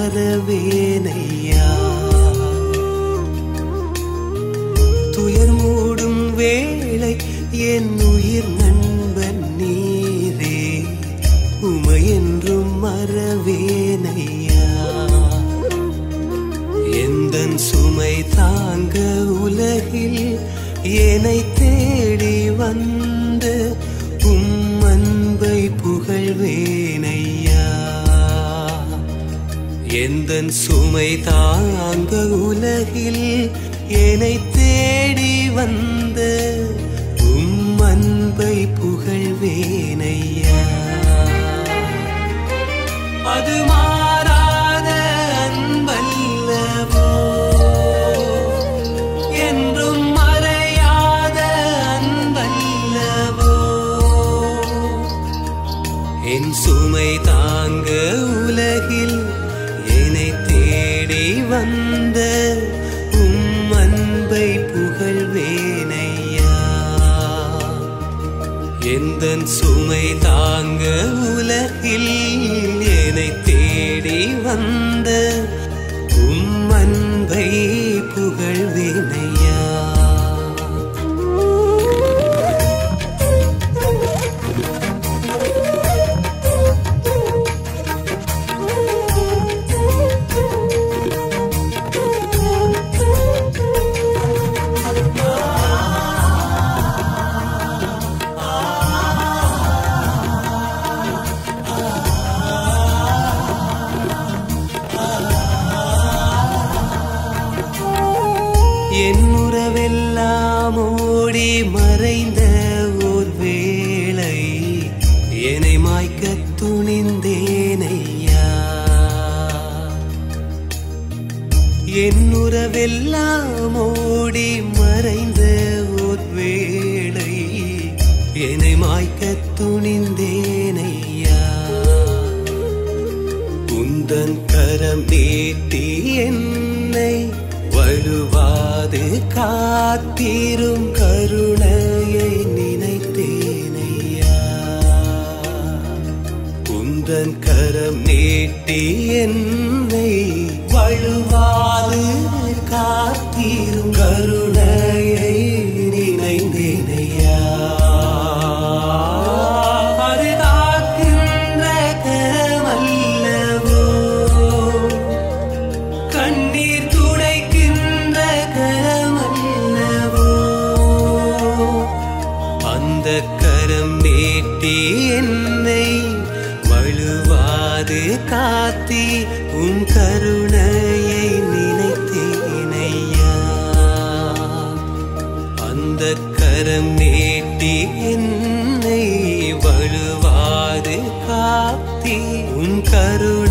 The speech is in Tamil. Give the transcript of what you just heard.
மறவேனையா துயர் மூடும் வேளை என் உயிர் நண்பன் நீரே உமையென்றும் மறவேனையா எந்தன் சுமை தாங்க உலகில் என்னை தேடி வந்து உம் அன்பை புகழ்வேனையா எந்தன் சுமை தாங்க உலகில் என்னை தேடி வந்து உம் அன்பை புகழ்வேனையா அது மாறாத அன்பல்லவோ என்றும் மறையாத அன்பல்லவோ என் சுமை தாங்க உலகில் என்னை தேடி வந்த உம் அன்பை புகழ்வேனையா எந்தன் சுமை தாங்க உலகில் என்னை தேடி வந்த உம் அன்பை புகழ்வேனையா என் உறவெல்லாம் ஓடி மறைந்த ஓர் வேளை என்னை மாய்க்க துணிந்தேனையா என் உறவெல்லாம் ஓடி மறைந்த ஓர் வேளை என்னை மாய்க்க துணிந்தேனையா உந்தன் கரம் நீட்டி என்னை வழுவாது காத்தீரும் கருணையை நினைத்தேனையா உந்தன் கரம் நீட்டி என்னை வழுவாது காத்தீரும் கருணையை நினைந்தேனையா அது காக்கின்ற கரமல்லவோ கண்ணீர் துடைக்கின்ற கரமல்லவோ அந்த கரம் நீட்டி என்னை வழுவாது காத்தி உன் கருணையை நினைத்தேனையா அந்த கரம் நீட்டி என்னை வழுவாது காத்தி உன் கருணை